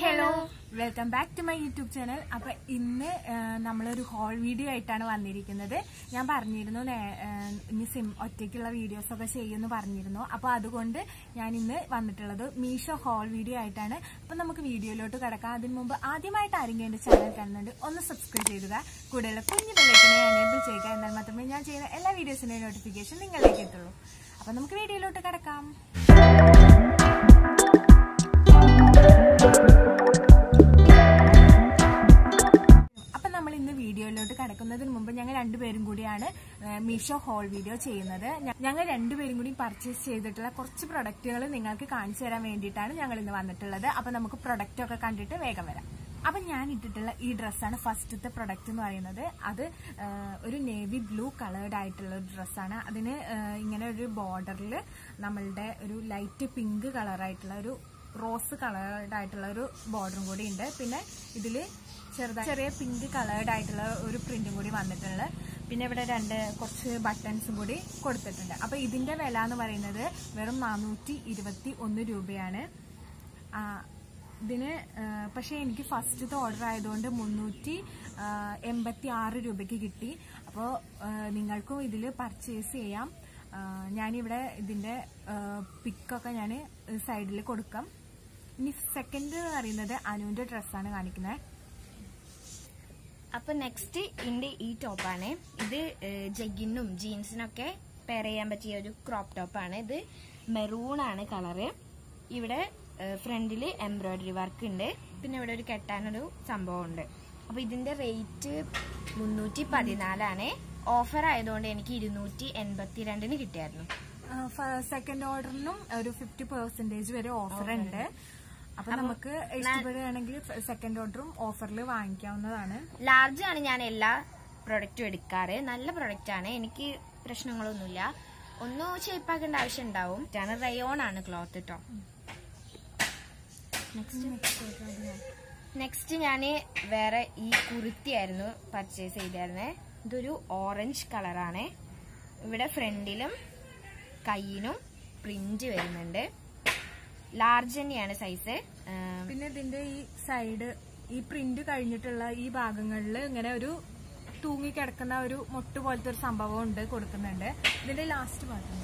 Hello welcome back to my YouTube channel അപ്പൊ ഇന്ന് ആ, നമ്മളൊരു ഹോൾ വീഡിയോ ആയിട്ടാണ് വന്നിരിക്കുന്നത് ഞാൻ പറഞ്ഞിരുന്നു നേ- ആ, ഇനി സിം ഒറ്റയ്ക്കുള്ള വീഡിയോസ് ഒക്കെ ചെയ്യുമെന്ന് പറഞ്ഞിരുന്നു അപ്പൊ അതുകൊണ്ട് ഞാൻ ഇന്ന് വന്നിട്ടുള്ളത് മീഷോ ഹോൾ വീഡിയോ ആയിട്ടാണ് അപ്പൊ നമുക്ക് വീഡിയോയിലോട്ട് കിടക്കാം അതിന് മുമ്പ് ആദ്യമായിട്ട് ആരെങ്കിലും എന്റെ ചാനൽ കാണുന്നുണ്ട് ഒന്ന് സബ്സ്ക്രൈബ് ചെയ്യുക കൂടെയുള്ള കുഞ്ഞു ബെല്ലൈക്കനെ എനേബിൾ ചെയ്യുക എന്നാൽ മാത്രമേ ഞാൻ ചെയ്യുന്ന എല്ലാ വീഡിയോസിന്റെയും നോട്ടിഫിക്കേഷൻ നിങ്ങളിലേക്ക് എത്തുള്ളൂ അപ്പൊ നമുക്ക് വീഡിയോയിലോട്ട് കിടക്കാം അപ്പൊ നമ്മൾ ഇന്ന് വീഡിയോയിലോട്ട് കടക്കുന്നതിന് മുമ്പ് ഞങ്ങൾ രണ്ടുപേരും കൂടിയാണ് ഏഹ്, മീഷോ ഹോൾ വീഡിയോ ചെയ്യുന്നത് ഞ- ഞങ്ങൾ രണ്ടുപേരും കൂടി പർച്ചേസ് ചെയ്തിട്ടുള്ള കുറച്ച് പ്രൊഡക്റ്റുകൾ നിങ്ങൾക്ക് കാണിച്ചു തരാൻ വേണ്ടിയിട്ടാണ് ഞങ്ങൾ ഇന്ന് വന്നിട്ടുള്ളത് അപ്പൊ നമുക്ക് പ്രൊഡക്റ്റ് ഒക്കെ കണ്ടിട്ട് വേഗം വരാം അപ്പൊ ഞാൻ ഇട്ടിട്ടുള്ള ഈ ഡ്രസ്സാണ് ഫസ്റ്റത്തെ പ്രൊഡക്റ്റ് എന്ന് പറയുന്നത് അത് ഏഹ്, ഒരു നേവി ബ്ലൂ കളേർഡ് ആയിട്ടുള്ള ഒരു ഡ്രസ്സാണ് അതിന് ഏഹ്, ഇങ്ങനെ ഒരു ബോർഡറിൽ നമ്മളുടെ ഒരു ലൈറ്റ് പിങ്ക് കളറായിട്ടുള്ള ഒരു റോസ് കളേർഡ് ആയിട്ടുള്ള ഒരു ബോർഡറും കൂടി ഉണ്ട് പിന്നെ ഇതില് ചെറുതായി ചെറിയ പിങ്ക് കളേർഡ് ആയിട്ടുള്ള ഒരു പ്രിന്റും കൂടി വന്നിട്ടുണ്ട് പിന്നെ ഇവിടെ രണ്ട് കുറച്ച് ബട്ടൺസും കൂടി കൊടുത്തിട്ടുണ്ട് അപ്പൊ ഇതിന്റെ വില എന്ന് പറയുന്നത് വെറും നാനൂറ്റി ഇരുപത്തി ഒന്ന് രൂപയാണ് ആ, ഇതിന് പക്ഷേ എനിക്ക് ഫസ്റ്റത്തെ ഓർഡർ ആയതുകൊണ്ട് മുന്നൂറ്റി എൺപത്തി ആറ് രൂപയ്ക്ക് കിട്ടി അപ്പോൾ നിങ്ങൾക്കും ഇതിൽ പർച്ചേസ് ചെയ്യാം ആ, ഞാനിവിടെ ഇതിന്റെ പിക്കൊക്കെ ഞാൻ സൈഡിൽ കൊടുക്കാം ഇനി സെക്കൻഡ് എന്ന് പറയുന്നത് അനുവിന്റെ ഡ്രസ്സാണ് കാണിക്കുന്നത് അപ്പൊ നെക്സ്റ്റ് ഇന്റെ ഈ ടോപ്പാണ് ഇത് ജഗിനും ജീൻസിനൊക്കെ പെയർ ചെയ്യാൻ പറ്റിയ ഒരു ക്രോപ്പ് ടോപ്പാണ് ഇത് മെറൂൺ ആണ് കളറ് ഇവിടെ ഫ്രണ്ടില് എംബ്രോയിഡറി വർക്ക് ഉണ്ട് പിന്നെ ഇവിടെ ഒരു കെട്ടാനൊരു സംഭവം ഉണ്ട് അപ്പൊ ഇതിന്റെ റേറ്റ് മുന്നൂറ്റി പതിനാലാണ് ഓഫർ ആയതുകൊണ്ട് എനിക്ക് ഇരുന്നൂറ്റി എൺപത്തിരണ്ടിന് കിട്ടിയായിരുന്നു സെക്കൻഡ് ഓർഡറിനും ഒരു ഫിഫ്റ്റി പെർസെന്റേജ് വരെ ഓഫർ ഉണ്ട് അപ്പൊ നമുക്ക് ഇഷ്ടപ്പെടുകയാണെങ്കിൽ സെക്കൻഡ് ഓർഡറും ഓഫറിൽ വാങ്ങിക്കാവുന്നതാണ് ലാർജ് ആണ് ഞാൻ എല്ലാ പ്രൊഡക്റ്റും എടുക്കാറ് നല്ല പ്രൊഡക്റ്റ് ആണ് എനിക്ക് പ്രശ്നങ്ങളൊന്നുമില്ല ഒന്നും ഷേപ്പാക്കേണ്ട ആവശ്യം ഉണ്ടാവും ഇതാണ് റയോൺ ആണ് ക്ലോത്ത് കേട്ടോ നെക്സ്റ്റ് ഞാൻ വേറെ ഈ കുർത്തിയായിരുന്നു പർച്ചേസ് ചെയ്തായിരുന്നേ ഇതൊരു ഓറഞ്ച് കളറാണ് ഇവിടെ ഫ്രണ്ടിലും കയ്യിനും പ്രിന്റ് വരുന്നുണ്ട് ലാർജ് തന്നെയാണ് സൈസ് പിന്നെ ഇതിന്റെ ഈ സൈഡ് ഈ പ്രിന്റ് കഴിഞ്ഞിട്ടുള്ള ഈ ഭാഗങ്ങളിൽ ഇങ്ങനെ ഒരു തൂങ്ങി കിടക്കുന്ന ഒരു മുട്ട് പോലത്തെ ഒരു സംഭവം ഉണ്ട് കൊടുക്കുന്നുണ്ട് ഇതിന്റെ ലാസ്റ്റ് ഭാഗം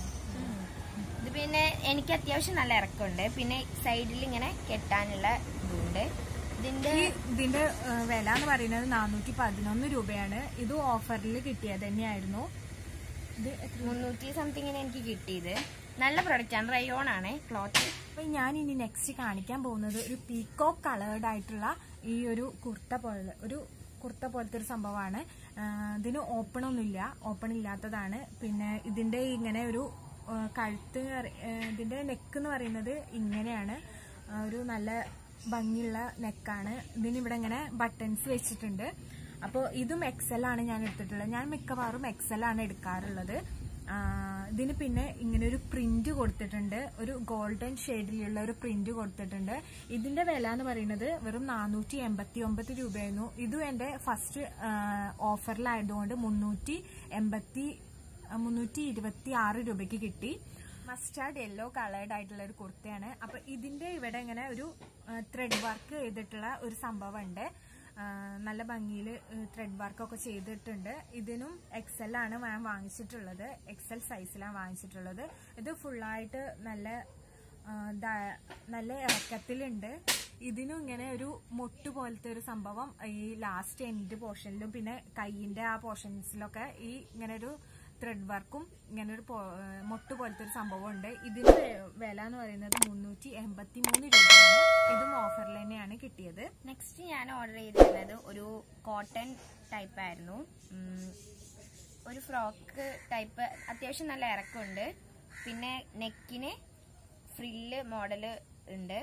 ഇത് പിന്നെ എനിക്ക് അത്യാവശ്യം നല്ല ഇറക്കമുണ്ട് പിന്നെ സൈഡിൽ ഇങ്ങനെ കെട്ടാനുള്ള ഇതുണ്ട് ഇതിന്റെ ഈ ഇതിന്റെ ഏഹ്, വില എന്ന് പറയുന്നത് നാനൂറ്റി പതിനൊന്ന് രൂപയാണ് ഇത് ഓഫറിൽ കിട്ടിയത് തന്നെയായിരുന്നു ഇത് എത്ര മുന്നൂറ്റി സംതിങ്ങിന് എനിക്ക് കിട്ടിയത് നല്ല പ്രൊഡക്റ്റ് ആണ് റയോൺ ആണ് ക്ലോത്ത് അപ്പൊ ഞാൻ ഇനി നെക്സ്റ്റ് കാണിക്കാൻ പോകുന്നത് ഒരു പീക്കോ കളേർഡ് ആയിട്ടുള്ള ഈ ഒരു കുർത്ത പോലെ ഒരു കുർത്ത പോലത്തെ ഒരു സംഭവമാണ് ആ, ഇതിന് ഓപ്പൺ ഒന്നുമില്ല ഓപ്പൺ ഇല്ലാത്തതാണ് പിന്നെ ഇതിന്റെ ഇങ്ങനെ ഒരു ആ, കഴുത്ത് എന്ന് പറ- ആ, ഇതിന്റെ നെക്ക് എന്ന് പറയുന്നത് ഇങ്ങനെയാണ് ആ, ഒരു നല്ല ഭംഗിയുള്ള നെക്കാണ് ഇതിന് ഇവിടെ ഇങ്ങനെ ബട്ടൺസ് വെച്ചിട്ടുണ്ട് അപ്പോൾ ഇതും എക്സൽ ആണ് ഞാൻ എടുത്തിട്ടുള്ളത് ഞാൻ മിക്കവാറും എക്സൽ ആണ് എടുക്കാറുള്ളത് ആ, ഇതിന് പിന്നെ ഇങ്ങനെ ഒരു പ്രിന്റ് കൊടുത്തിട്ടുണ്ട് ഒരു ഗോൾഡൻ ഷെയ്ഡിലുള്ള ഒരു പ്രിന്റ് കൊടുത്തിട്ടുണ്ട് ഇതിന്റെ വില എന്ന് പറയുന്നത് വെറും നാനൂറ്റി എൺപത്തി ഒമ്പത് രൂപയായിരുന്നു ഇതും എന്റെ ഫസ്റ്റ് ഓഫറിലായതുകൊണ്ട് മുന്നൂറ്റി എൺപത്തി മുന്നൂറ്റി ഇരുപത്തി ആറ് രൂപയ്ക്ക് കിട്ടി മസ്റ്റാർഡ് യെല്ലോ കളേർഡ് ആയിട്ടുള്ള ഒരു കുർത്തയാണ് അപ്പൊ ഇതിന്റെ ഇവിടെ ഇങ്ങനെ ഒരു ത്രെഡ് വർക്ക് ചെയ്തിട്ടുള്ള ഒരു സംഭവം ഉണ്ട് ആ, നല്ല ഭംഗിയിൽ ത്രെഡ് വർക്കൊക്കെ ചെയ്തിട്ടുണ്ട് ഇതിനും എക്സൽ ആണ് ഞാൻ വാങ്ങിച്ചിട്ടുള്ളത് എക്സൽ സൈസിലാണ് വാങ്ങിച്ചിട്ടുള്ളത് ഇത് ഫുള്ളായിട്ട് നല്ല ആ, ദാ- നല്ല ഇറക്കത്തിലുണ്ട് ഇതിനും ഇങ്ങനെ ഒരു മുട്ട് പോലത്തെ ഒരു സംഭവം ഈ ലാസ്റ്റ് എൻഡ് പോർഷനിലും പിന്നെ കൈയിന്റെ ആ പോർഷൻസിലൊക്കെ ഈ ഇങ്ങനെ ഒരു ത്രെഡ് വർക്കും ഇങ്ങനെ ഒരു പോ- ആ, മുട്ട് പോലത്തെ ഒരു സംഭവം ഉണ്ട് ഇതിന് വെ- വില എന്ന് പറയുന്നത് മുന്നൂറ്റി എൺപത്തി മൂന്ന് രൂപയാണ് ഇതും ഓഫറിൽ തന്നെയാണ് കിട്ടിയത് നെക്സ്റ്റ് ഞാൻ ഓർഡർ ചെയ്തിരുന്നത് ഒരു കോട്ടൺ ടൈപ്പ് ആയിരുന്നു ഉം, ഒരു ഫ്രോക്ക് ടൈപ്പ് അത്യാവശ്യം നല്ല ഇറക്കമുണ്ട് പിന്നെ നെക്കിന് ഫ്രില്ല് മോഡൽ ഉണ്ട്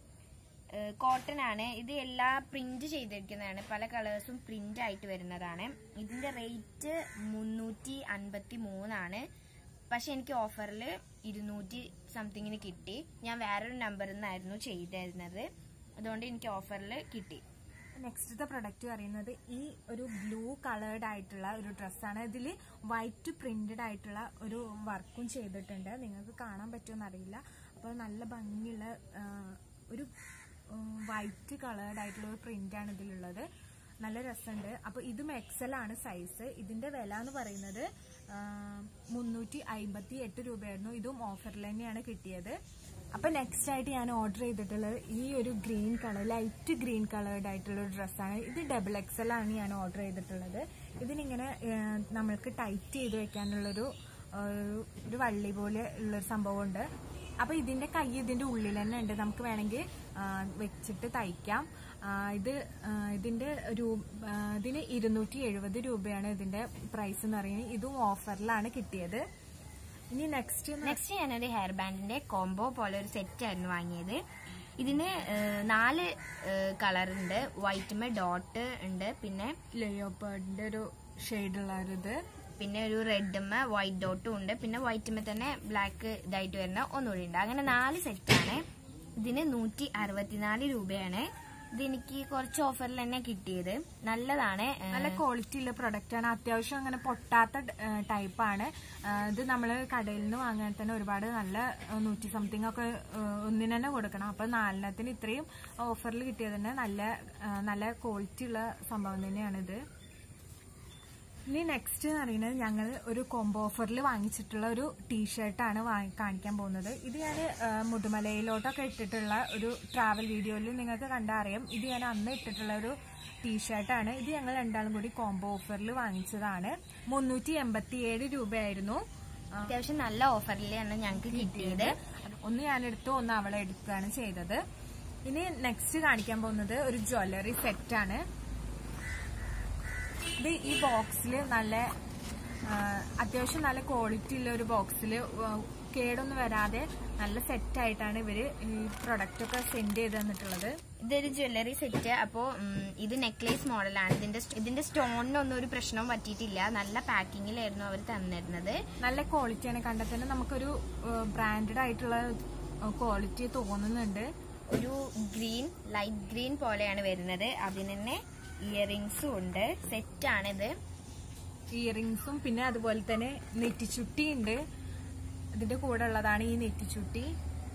കോട്ടൺ ആണ് ഇത് എല്ലാ പ്രിന്റ് ചെയ്തിരിക്കുന്നതാണ് പല കളേഴ്സും പ്രിന്റ് ആയിട്ട് വരുന്നതാണ് ഇതിന്റെ റേറ്റ് മുന്നൂറ്റി അൻപത്തി മൂന്നാണ് പക്ഷെ എനിക്ക് ഓഫറിൽ ഇരുന്നൂറ്റി സംതിങ്ങിന് കിട്ടി ഞാൻ വേറൊരു നമ്പറിൽ നിന്നായിരുന്നു ചെയ്തിരുന്നത് അതുകൊണ്ട് എനിക്ക് ഓഫറിൽ കിട്ടി നെക്സ്റ്റത്തെ പ്രൊഡക്റ്റ് പറയുന്നത് ഈ ഒരു ബ്ലൂ കളേർഡ് ആയിട്ടുള്ള ഒരു ഡ്രസ്സാണ് ഇതിൽ വൈറ്റ് പ്രിന്റഡ് ആയിട്ടുള്ള ഒരു വർക്കും ചെയ്തിട്ടുണ്ട് നിങ്ങൾക്ക് കാണാൻ പറ്റുമെന്ന് അറിയില്ല അപ്പോൾ നല്ല ഭംഗിയുള്ള ആ, ഒരു വൈറ്റ് കളേർഡ് ആയിട്ടുള്ള ഒരു പ്രിന്റ് ആണ് ഇതിലുള്ളത് നല്ല രസമുണ്ട് അപ്പൊ ഇതും എക്സൽ ആണ് സൈസ് ഇതിന്റെ വില എന്ന് പറയുന്നത് മുന്നൂറ്റി അമ്പത്തി എട്ട് രൂപയായിരുന്നു ഇതും ഓഫറിൽ തന്നെയാണ് കിട്ടിയത് അപ്പൊ നെക്സ്റ്റ് ആയിട്ട് ഞാൻ ഓർഡർ ചെയ്തിട്ടുള്ളത് ഈ ഒരു green colour light green coloured ആയിട്ടുള്ള ഒരു ഡ്രസ്സാണ് ഇത് ഡബിൾ എക്സൽ ആണ് ഞാൻ ഓർഡർ ചെയ്തിട്ടുള്ളത് ഇതിനിങ്ങനെ ഏഹ്, നമ്മൾക്ക് ടൈറ്റ് ചെയ്ത് വെക്കാനുള്ളൊരു ഒരു- ഒരു വള്ളി പോലെ ഉള്ളൊരു സംഭവമുണ്ട് അപ്പൊ ഇതിന്റെ കൈ ഇതിന്റെ ഉള്ളിൽ തന്നെ ഉണ്ട് നമുക്ക് വേണമെങ്കിൽ ആ, വെച്ചിട്ട് തയ്ക്കാം ആ, ഇത് ആ, ഇതിന്റെ രൂ- ആ, ഇതിന് ഇരുന്നൂറ്റി എഴുപത് രൂപയാണ് ഇതിന്റെ പ്രൈസ് എന്ന് പറയുന്നത് ഇതും ഓഫറിലാണ് കിട്ടിയത് ഇനി നെക്സ്റ്റ് നെക്സ്റ്റ് ഞാനൊരു ഹെയർ ബാൻഡിന്റെ കോംബോ പോലെ ഒരു സെറ്റ് ആയിരുന്നു വാങ്ങിയത് ഇതിന് ഏഹ്, നാല് കളർ ഉണ്ട് വൈറ്റുമേ ഡോട്ട് ഉണ്ട് പിന്നെ ലെയോപ്പേർഡിന്റെ ഒരു ഷെയ്ഡുള്ള ഒരു ഇത് പിന്നെ ഒരു റെഡുമ്മ വൈറ്റ് ഡോട്ടും ഉണ്ട് പിന്നെ വൈറ്റുമ്മ തന്നെ ബ്ലാക്ക് ഇതായിട്ട് വരുന്ന ഒന്നുകൂടി ഉണ്ട് അങ്ങനെ നാല് സെറ്റാണ് ഇതിന് നൂറ്റി അറുപത്തിനാല് രൂപയാണ് ഇത് എനിക്ക് കുറച്ച് ഓഫറിൽ തന്നെ കിട്ടിയത് നല്ലതാണ് ഏഹ്, നല്ല ക്വാളിറ്റി ഉള്ള പ്രൊഡക്റ്റ് ആണ് അത്യാവശ്യം അങ്ങനെ പൊട്ടാത്ത ടൈപ്പ് ആണ് ഇത് നമ്മൾ കടയിൽ നിന്ന് വാങ്ങാൻ തന്നെ ഒരുപാട് നല്ല നൂറ്റി സംതിങ് ഒക്കെ ഏഹ്, ഒന്നിന് തന്നെ കൊടുക്കണം അപ്പൊ നാലെണ്ണത്തിന് ഇത്രയും ഓഫറിൽ കിട്ടിയത് തന്നെ നല്ല ഏഹ്, നല്ല ക്വാളിറ്റി ഉള്ള സംഭവം തന്നെയാണിത് ഇനി നെക്സ്റ്റ് എന്ന് പറയുന്നത് ഞങ്ങൾ ഒരു കോംബോ ഓഫറിൽ വാങ്ങിച്ചിട്ടുള്ള ഒരു ടീഷർട്ടാണ് കാണിക്കാൻ പോകുന്നത് ഇത് ഞാൻ മുതുമലയിലോട്ടൊക്കെ ഇട്ടിട്ടുള്ള ഒരു ട്രാവൽ വീഡിയോയിൽ നിങ്ങൾക്ക് കണ്ടാൽ അറിയാം ഇത് ഞാൻ അന്ന് ഇട്ടിട്ടുള്ള ഒരു ടീഷർട്ടാണ് ഇത് ഞങ്ങൾ രണ്ടാളും കൂടി കോംബോ ഓഫറിൽ വാങ്ങിച്ചതാണ് മുന്നൂറ്റി എൺപത്തി ഏഴ് രൂപയായിരുന്നു ആ, അത്യാവശ്യം നല്ല ഓഫറിലാണ് ഞങ്ങൾക്ക് കിട്ടിയത് ഒന്ന് ഞാൻ എടുത്തു ഒന്ന് അവളെ എടുക്കുകയാണ് ചെയ്തത് ഇനി നെക്സ്റ്റ് കാണിക്കാൻ പോകുന്നത് ഒരു ജ്വല്ലറി സെറ്റാണ് ഇത് ഈ ബോക്സിൽ നല്ല ആ, അത്യാവശ്യം നല്ല ക്വാളിറ്റി ഉള്ള ഒരു ബോക്സിൽ കേടൊന്നും വരാതെ നല്ല സെറ്റ് ആയിട്ടാണ് ഇവര് ഈ പ്രൊഡക്റ്റ് ഒക്കെ സെൻഡ് ചെയ്ത് തന്നിട്ടുള്ളത് ഇതൊരു ജ്വല്ലറി സെറ്റ് അപ്പോ ഉം, ഇത് നെക്ലേസ് മോഡലാണ് ഇതിന്റെ ഇതിന്റെ സ്റ്റോണിനൊന്നും ഒരു പ്രശ്നവും പറ്റിയിട്ടില്ല നല്ല പാക്കിങ്ങിലായിരുന്നു അവർ തന്നിരുന്നത് നല്ല ക്വാളിറ്റിയാണ് കണ്ടാൽ തന്നെ നമുക്കൊരു ബ്രാൻഡഡ് ആയിട്ടുള്ള ക്വാളിറ്റി തോന്നുന്നുണ്ട് ഒരു ഗ്രീൻ ലൈറ്റ് ഗ്രീൻ പോലെയാണ് വരുന്നത് അതിന് തന്നെ ഇയറിങ്സും ഉണ്ട് സെറ്റാണിത് ഇയറിങ്സും പിന്നെ അതുപോലെ തന്നെ നെറ്റിച്ചുട്ടി ഉണ്ട് ഇതിന്റെ കൂടെ ഉള്ളതാണ് ഈ നെറ്റിച്ചുട്ടി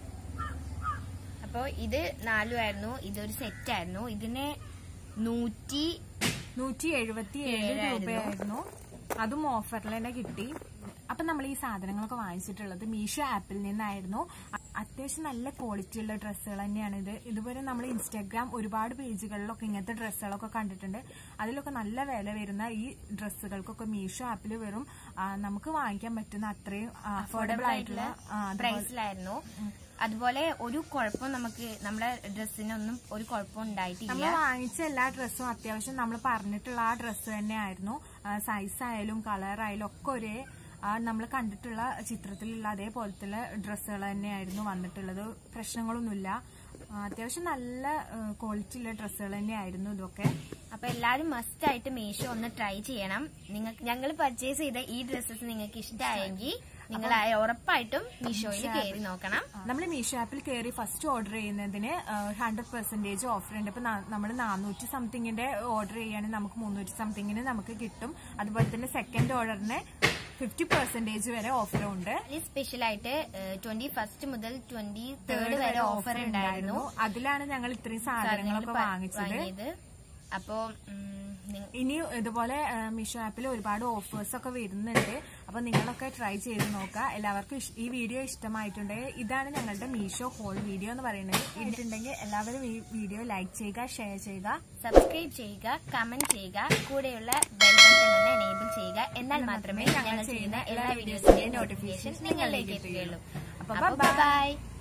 അപ്പോൾ ഇത് നാലുമായിരുന്നു ഇതൊരു സെറ്റായിരുന്നു ഇതിന് നൂറ്റി നൂറ്റി എഴുപത്തി ഏഴ് ഏഴായിരുന്നു. രൂപയായിരുന്നു അതും ഓഫറിൽ തന്നെ കിട്ടി അപ്പൊ നമ്മൾ ഈ സാധനങ്ങളൊക്കെ വാങ്ങിച്ചിട്ടുള്ളത് മീഷോ ആപ്പിൽ നിന്നായിരുന്നു അ- അത്യാവശ്യം നല്ല ക്വാളിറ്റി ഉള്ള ഡ്രസ്സുകൾ തന്നെയാണ് ഇത് ഇതുപോലെ നമ്മൾ ഇൻസ്റ്റാഗ്രാം ഒരുപാട് പേജുകളിലൊക്കെ ഇങ്ങനത്തെ ഡ്രസ്സുകളൊക്കെ കണ്ടിട്ടുണ്ട് അതിലൊക്കെ നല്ല വില വരുന്ന ഈ ഡ്രസ്സുകൾക്കൊക്കെ മീഷോ ആപ്പിൽ വെറും ആ, നമുക്ക് വാങ്ങിക്കാൻ പറ്റുന്ന അത്രയും അഫോർഡബിൾ ആയിട്ടുള്ള ആ, അതുപോലെ- പ്രൈസിലായിരുന്നു അതുപോലെ ഒരു കുഴപ്പം നമുക്ക് നമ്മുടെ ഡ്രസ്സിനൊന്നും ഒരു കുഴപ്പം ഉണ്ടായിട്ടില്ല നമ്മൾ വാങ്ങിച്ച എല്ലാ ഡ്രസ്സും അത്യാവശ്യം നമ്മൾ പറഞ്ഞിട്ടുള്ള ആ ഡ്രസ്സ് തന്നെയായിരുന്നു സൈസ് ആയാലും കളർ ആയാലും ഒക്കെ ഒരേ നമ്മൾ കണ്ടിട്ടുള്ള ചിത്രത്തിലുള്ള അതേപോലത്തെ ഡ്രസ്സുകൾ തന്നെയായിരുന്നു വന്നിട്ടുള്ളത് പ്രശ്നങ്ങളൊന്നുമില്ല ആ, അത്യാവശ്യം നല്ല ക്വാളിറ്റി ഉള്ള ഡ്രസ്സുകൾ തന്നെയായിരുന്നു ഇതൊക്കെ അപ്പൊ എല്ലാരും മസ്റ്റ് ആയിട്ട് മീഷോ ഒന്ന് ട്രൈ ചെയ്യണം നിങ്ങൾക്ക് ഞങ്ങൾ പർച്ചേസ് ചെയ്ത ഈ ഡ്രസ്സസ് നിങ്ങൾക്ക് ഇഷ്ടമായെങ്കിൽ നിങ്ങൾ ഉറപ്പായിട്ടും മീഷോയിൽ കയറി നോക്കണം നമ്മൾ മീഷോ ആപ്പിൽ കയറി ഫസ്റ്റ് ഓർഡർ ചെയ്യുന്നതിന് ഹൺഡ്രഡ് പെർസെന്റേജ് ഓഫർ ഉണ്ട് ഇപ്പൊ നമ്മൾ നാനൂറ്റി സംതിങ്ങിന്റെ ഓർഡർ ചെയ്യുകയാണെങ്കിൽ നമുക്ക് മുന്നൂറ്റി സംതിങ്ങിന് നമുക്ക് കിട്ടും അതുപോലെ തന്നെ സെക്കൻഡ് ഓർഡറിന് ഫിഫ്റ്റി പെർസെന്റേജ് വരെ ഓഫറും ഉണ്ട് സ്പെഷ്യൽ ആയിട്ട് ട്വന്റി ഫസ്റ്റ് മുതൽ ട്വന്റി തേർഡ് വരെ ഓഫർ ഉണ്ടായിരുന്നു അതിലാണ് ഞങ്ങൾ ഇത്രയും സാധനങ്ങളൊക്കെ പ- വാങ്ങിച്ചത് വാങ്ങിയത് അപ്പോ ഉം, നിങ്ങ- ഇനി ഇതുപോലെ ആ, മീഷോ ആപ്പിൽ ഒരുപാട് ഓഫേഴ്സ് ഒക്കെ വരുന്നുണ്ട് അപ്പൊ നിങ്ങളൊക്കെ ട്രൈ ചെയ്ത് നോക്കുക എല്ലാവർക്കും ഇഷ്- ഈ വീഡിയോ ഇഷ്ടമായിട്ടുണ്ടെങ്കിൽ ഇതാണ് ഞങ്ങളുടെ മീഷോ ഹോൾ വീഡിയോ എന്ന് പറയുന്നത് ഇട്ടുണ്ടെങ്കിൽ എല്ലാവരും ഈ വീഡിയോ ലൈക്ക് ചെയ്യുക ഷെയർ ചെയ്യുക സബ്സ്ക്രൈബ് ചെയ്യുക കമന്റ് ചെയ്യുക കൂടെയുള്ള ബെൽ ബട്ടൺ ഒന്ന് എനേബിൾ ചെയ്യുക എന്നാൽ മാത്രമേ ഞങ്ങൾ ചെയ്യുന്ന എല്ലാ വീഡിയോസിന്റെയും നോട്ടിഫിക്കേഷൻ നിങ്ങളിലേക്ക് എത്തുകയുള്ളൂ അപ്പൊ അപ്പോൾ bye. ബൈ